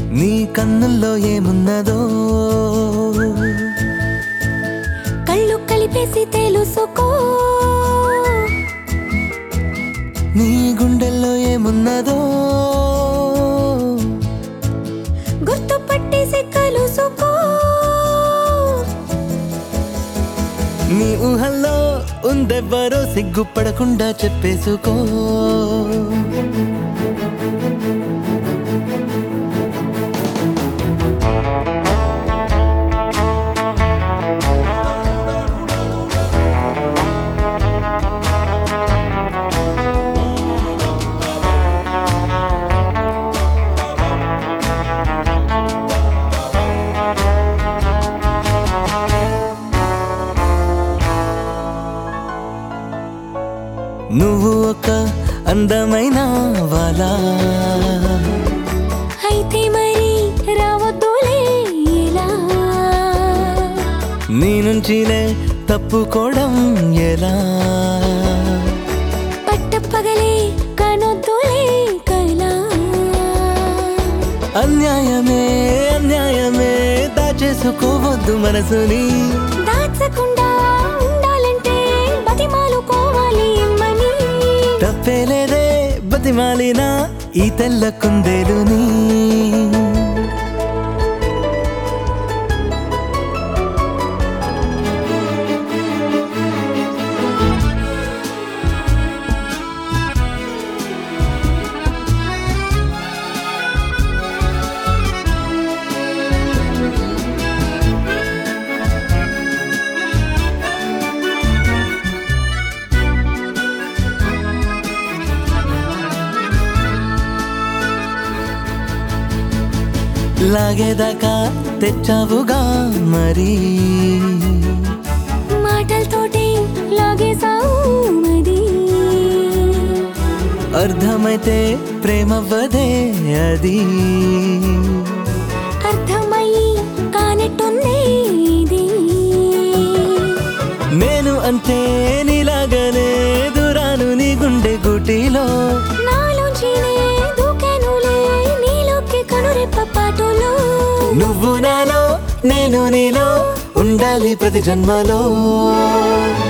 నీ కన్నుల్లో ఏమున్నదో కళ్ళు కలిపేసి తెలుసుకో నీ గుండెల్లో ఏమున్నదో గుర్తుపట్టేసి కలుసుకో నీ ఊహల్లో ఉందెవ్వరో సిగ్గుపడకుండా చెప్పేసుకో నువ్వు ఒక అందమైన వాలా అయితే మరి రావద్దులే ఇలా నీ నుంచినే తప్పుకోవడం ఎలా పట్టపగలే కనొద్దులే కలా అన్యాయమే అన్యాయమే దాచేసుకోవద్దు మనసుని దాచకుండా ఉండాలంటే బతిమాలుకోవాలి ఇమ్మని తప్పేలేదే బతిమాలిన ఈ తెల్ల కుందేలుని లాగేదాకా తెచ్చావుగా మరి మాటలతోటి లాగేసావు మరి అర్థమైతే ప్రేమవ్వదే అది అర్థమయ్యి కానట్టుంది ఇది నేను అంతే నీలాగనే దూరాను నీ గుండె గుటిలో నాలోంచినే దూకానులే నీలోకి కనురెప్ప పాటులో నువ్వు నాలో నేను నీలో ఉండాలి ప్రతి జన్మలో